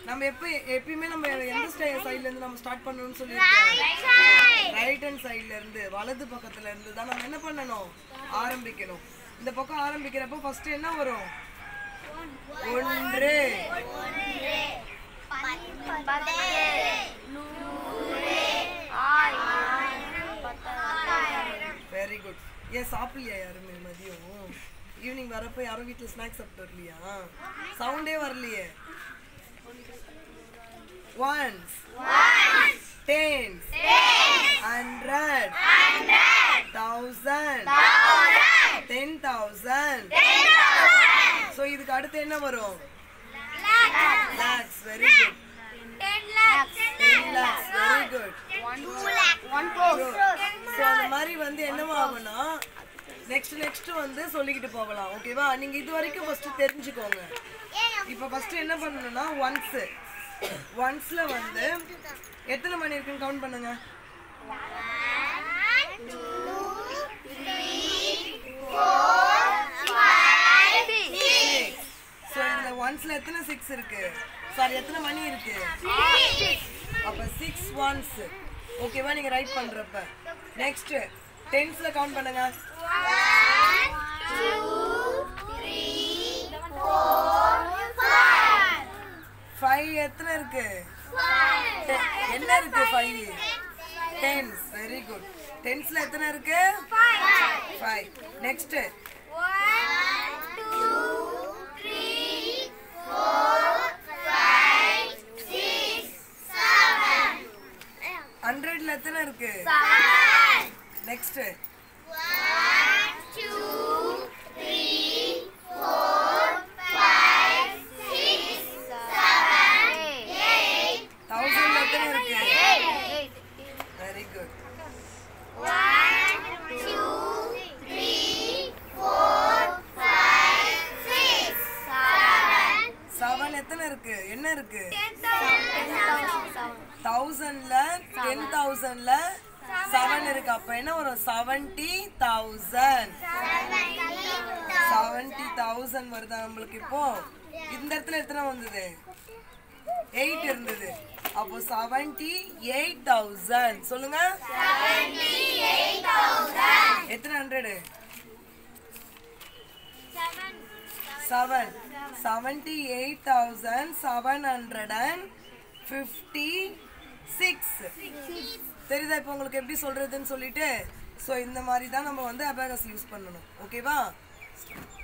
நம்ம எப்போ எப்பயுமே நம்ம எந்த சைடுல இருந்து நம்ம ஸ்டார்ட் பண்ணணும்னு சொல்லியிருக்கோம் ரைட் ஹேண்ட் சைடுல இருந்து வலது பக்கத்துல இருந்து தான் நம்ம என்ன பண்ணணும் ஆரம்பிக்கணும் இந்த பக்கம் ஆரம்பிக்கிறப்போ ஃபர்ஸ்ட் என்ன வரும் ஒன்று வெரி குட் ஏன் சாப்பிடலையா யாருமே மதியம் ஈவினிங் வரப்போ யாரும் வீட்டில் ஸ்நாக்ஸ் சாப்பிட்டு வரலையா சவுண்டே வரலையே ones tens hundred thousand ten thousand so இதுக்கு அடுத்து என்ன வரும் lakhs very good ten lakhs very good so அந்த மாதிரி வந்து என்னவாகும்னா நெக்ஸ்ட் நெக்ஸ்ட் வந்து சொல்லிக்கிட்டு போகலாம் ஓகேவா நீங்க இது வரைக்கும் ஃபர்ஸ்ட் தெரிஞ்சுக்கோங்க இப்போ ஃபர்ஸ்ட் என்ன பண்ணணும்னா ஒன்ஸ் ஒன்ஸ்ல வந்து எத்தனை மணி இருக்குன்னு கவுண்ட் பண்ணுங்க ஸோ இந்த ஒன்ஸ்ல எத்தனை சிக்ஸ் இருக்கு சாரி எத்தனை மணி இருக்கு அப்ப சிக்ஸ் ஒன்ஸ் ஓகேவா நீங்க ரைட் பண்றப்ப நெக்ஸ்ட் டென்ஸ்ல கவுண்ட் பண்ணுங்க ஃபைவ் எத்தனை இருக்கு Ten. என்ன இருக்கு ஃபைவ் டென்ஸ் வெரி குட் டென்ஸ்ல எத்தனை இருக்கு ஃபைவ் நெக்ஸ்ட் ஹண்ட்ரட்ல எத்தனை இருக்கு நெக்ஸ்ட் தௌசண்ட்ல எத்தனை இருக்கு வெரி குட் செவன் எத்தனை இருக்கு என்ன இருக்கு தௌசண்ட்ல டென் தௌசண்ட்ல செவன் இருக்கு அப்ப என்ன வரும் செவன்டி தௌசண்ட் செவன்டி தௌசண்ட் வருதா நம்மளுக்கு இப்போ இந்த இடத்துல எத்தனை வந்தது எயிட் இருந்தது அப்போ செவன்டி எயிட் தௌசண்ட் சொல்லுங்க எத்தனை hundred seven seventy eight thousand seven hundred and fifty six தெரியுதா இப்போ உங்களுக்கு எப்படி சொல்றதுன்னு சொல்லிட்டு ஸோ இந்த மாதிரி தான் நம்ம வந்து அபேகஸ் யூஸ் பண்ணணும் ஓகேவா